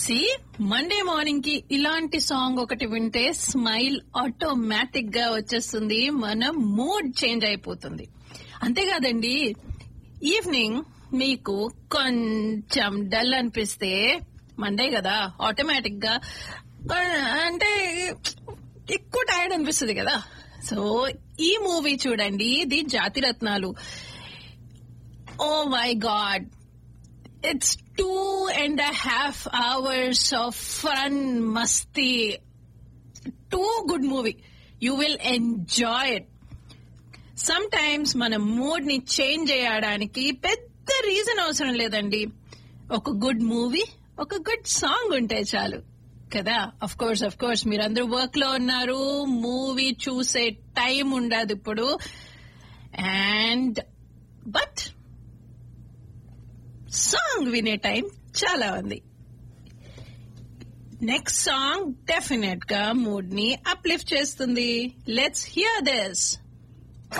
C Monday morning కి ఇలాంటి song ఒకటి వింటే స్మైల్ ఆటోమేటిక్ గా వచ్చేస్తుంది మన మూడ్ చేంజ్ అయిపోతుంది అంతేకాదండి ఈవినింగ్ మీకు కొంచెం డల్ అనిపిస్తే మండే కదా ఆటోమేటిక్ గా ఆ, అంటే ఎక్కువ టైర్డ్ అనిపిస్తుంది కదా సో ఈ మూవీ చూడండి ఇది Jathiratnalu oh my God it's two and half hours of fun మస్తీ too good movie you will enjoy it sometimes మన మూడ్ ని చేంజ్ చేయడానికి పెద్ద రీజన్ అవసరం లేదండి ఒక గుడ్ మూవీ ఒక గుడ్ సాంగ్ ఉంటే చాలు కదా అఫ్ కోర్స్ అఫ్ కోర్స్ మీరందరూ వర్క్ లో ఉన్నారు మూవీ చూసే టైం ఉండదు ఇప్పుడు అండ్ బట్ సాంగ్ వినే టైం చాలా ఉంది నెక్స్ట్ సాంగ్ డెఫినెట్ గా మూడ్ ని అప్లిఫ్ట్ చేస్తుంది లెట్స్ హియర్ దిస్